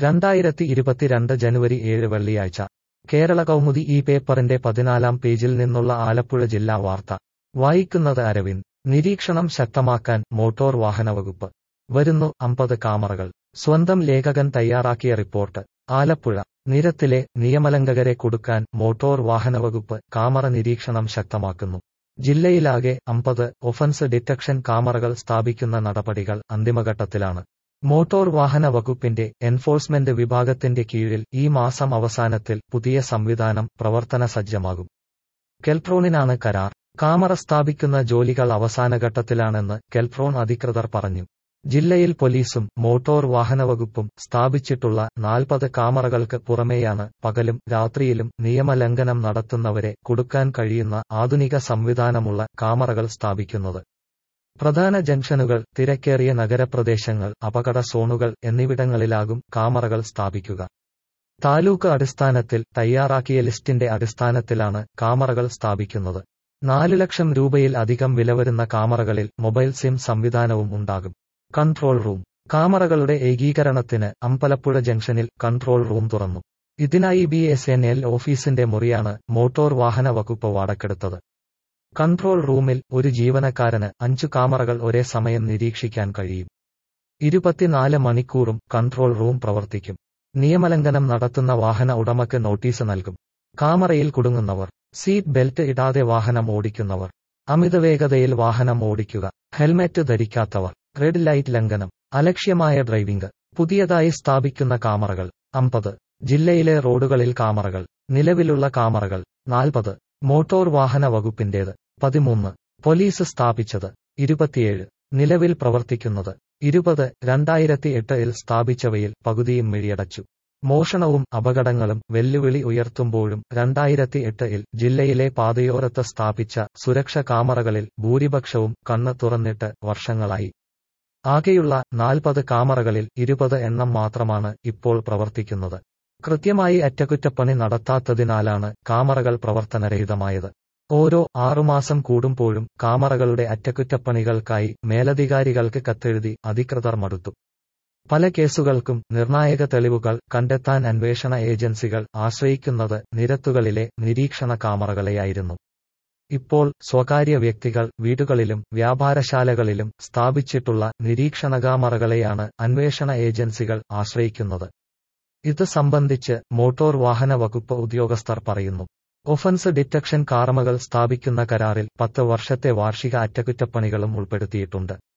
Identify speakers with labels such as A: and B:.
A: രണ്ടായിരത്തി ഇരുപത്തിരണ്ട് ജനുവരി ഏഴ് വെള്ളിയാഴ്ച കേരള കൗമുദി ഈ പേപ്പറിന്റെ പതിനാലാം പേജിൽ നിന്നുള്ള ആലപ്പുഴ ജില്ലാ വാർത്ത വായിക്കുന്നത് അരവിന്ദ് നിരീക്ഷണം ശക്തമാക്കാൻ മോട്ടോർ വാഹന വകുപ്പ് വരുന്നു അമ്പത് കാമറകൾ സ്വന്തം ലേഖകൻ തയ്യാറാക്കിയ റിപ്പോർട്ട് ആലപ്പുഴ നിരത്തിലെ നിയമലംഘകരെ കൊടുക്കാൻ മോട്ടോർ വാഹന വകുപ്പ് കാമറ നിരീക്ഷണം ശക്തമാക്കുന്നു ജില്ലയിലാകെ അമ്പത് ഒഫൻസ് ഡിറ്റക്ഷൻ കാമറകൾ സ്ഥാപിക്കുന്ന നടപടികൾ അന്തിമഘട്ടത്തിലാണ് മോട്ടോർ വാഹന വകുപ്പിന്റെ എൻഫോഴ്സ്മെന്റ് വിഭാഗത്തിന്റെ കീഴിൽ ഈ മാസം അവസാനത്തിൽ പുതിയ സംവിധാനം പ്രവർത്തന സജ്ജമാകും കെൽട്രോണിനാണ് കരാർ കാമറ സ്ഥാപിക്കുന്ന ജോലികൾ അവസാനഘട്ടത്തിലാണെന്ന് കെൽട്രോൺ അധികൃതർ പറഞ്ഞു ജില്ലയിൽ പോലീസും മോട്ടോർ വാഹന വകുപ്പും സ്ഥാപിച്ചിട്ടുള്ള നാൽപ്പത് കാമറകൾക്ക് പുറമെയാണ് പകലും രാത്രിയിലും നിയമലംഘനം നടത്തുന്നവരെ കൊടുക്കാൻ കഴിയുന്ന ആധുനിക സംവിധാനമുള്ള കാമറകൾ സ്ഥാപിക്കുന്നത് പ്രധാന ജംഗ്ഷനുകൾ തിരക്കേറിയ നഗരപ്രദേശങ്ങൾ അപകട സോണുകൾ എന്നിവിടങ്ങളിലാകും കാമറകൾ സ്ഥാപിക്കുക താലൂക്ക് അടിസ്ഥാനത്തിൽ തയ്യാറാക്കിയ ലിസ്റ്റിന്റെ അടിസ്ഥാനത്തിലാണ് കാമറകൾ സ്ഥാപിക്കുന്നത് നാല് ലക്ഷം രൂപയിൽ അധികം വില വരുന്ന കാമറകളിൽ മൊബൈൽ സിം സംവിധാനവും ഉണ്ടാകും കൺട്രോൾ റൂം കാമറകളുടെ ഏകീകരണത്തിന് അമ്പലപ്പുഴ ജംഗ്ഷനിൽ കൺട്രോൾ റൂം തുറന്നു ഇതിനായി ബി എസ് എൻ എൽ ഓഫീസിന്റെ മുറിയാണ് മോട്ടോർ വാഹന വകുപ്പ് വാടക്കെടുത്തത് കൺട്രോൾ റൂമിൽ ഒരു ജീവനക്കാരന് അഞ്ചു കാമറകൾ ഒരേ സമയം നിരീക്ഷിക്കാൻ കഴിയും ഇരുപത്തിനാല് മണിക്കൂറും കൺട്രോൾ റൂം പ്രവർത്തിക്കും നിയമലംഘനം നടത്തുന്ന വാഹന ഉടമയ്ക്ക് നോട്ടീസ് നൽകും കാമറയിൽ കുടുങ്ങുന്നവർ സീറ്റ് ബെൽറ്റ് ഇടാതെ വാഹനം ഓടിക്കുന്നവർ അമിതവേഗതയിൽ വാഹനം ഓടിക്കുക ഹെൽമെറ്റ് ധരിക്കാത്തവർ റെഡ് ലൈറ്റ് ലംഘനം അലക്ഷ്യമായ ഡ്രൈവിംഗ് പുതിയതായി സ്ഥാപിക്കുന്ന കാമറകൾ അമ്പത് ജില്ലയിലെ റോഡുകളിൽ കാമറകൾ നിലവിലുള്ള കാമറകൾ നാൽപ്പത് മോട്ടോർ വാഹന വകുപ്പിന്റേത് പതിമൂന്ന് പോലീസ് സ്ഥാപിച്ചത് ഇരുപത്തിയേഴ് നിലവിൽ പ്രവർത്തിക്കുന്നത് ഇരുപത് രണ്ടായിരത്തി എട്ടിൽ സ്ഥാപിച്ചവയിൽ പകുതിയും മിഴിയടച്ചു മോഷണവും അപകടങ്ങളും വെല്ലുവിളി ഉയർത്തുമ്പോഴും രണ്ടായിരത്തി എട്ടിൽ ജില്ലയിലെ പാതയോരത്ത് സ്ഥാപിച്ച സുരക്ഷ കാമറകളിൽ ഭൂരിപക്ഷവും കണ്ണ് തുറന്നിട്ട് വർഷങ്ങളായി ആകെയുള്ള നാൽപ്പത് കാമറകളിൽ ഇരുപത് എണ്ണം മാത്രമാണ് ഇപ്പോൾ പ്രവർത്തിക്കുന്നത് കൃത്യമായി അറ്റകുറ്റപ്പണി നടത്താത്തതിനാലാണ് കാമറകൾ പ്രവർത്തനരഹിതമായത് ഓരോ ആറുമാസം കൂടുമ്പോഴും കാമറകളുടെ അറ്റകുറ്റപ്പണികൾക്കായി മേലധികാരികൾക്ക് കത്തെഴുതി അധികൃതർ മടുത്തു പല കേസുകൾക്കും നിർണായക തെളിവുകൾ കണ്ടെത്താൻ അന്വേഷണ ഏജൻസികൾ ആശ്രയിക്കുന്നത് നിരത്തുകളിലെ നിരീക്ഷണ കാമറകളെയായിരുന്നു ഇപ്പോൾ സ്വകാര്യ വ്യക്തികൾ വീടുകളിലും വ്യാപാരശാലകളിലും സ്ഥാപിച്ചിട്ടുള്ള നിരീക്ഷണ കാമറകളെയാണ് അന്വേഷണ ഏജൻസികൾ ആശ്രയിക്കുന്നത് ഇത് സംബന്ധിച്ച് മോട്ടോർ വാഹന വകുപ്പ് ഉദ്യോഗസ്ഥർ പറയുന്നു ഒഫൻസ് ഡിറ്റക്ഷൻ കാർമകൾ സ്ഥാപിക്കുന്ന കരാറിൽ പത്ത് വർഷത്തെ വാർഷിക അറ്റകുറ്റപ്പണികളും ഉൾപ്പെടുത്തിയിട്ടുണ്ട്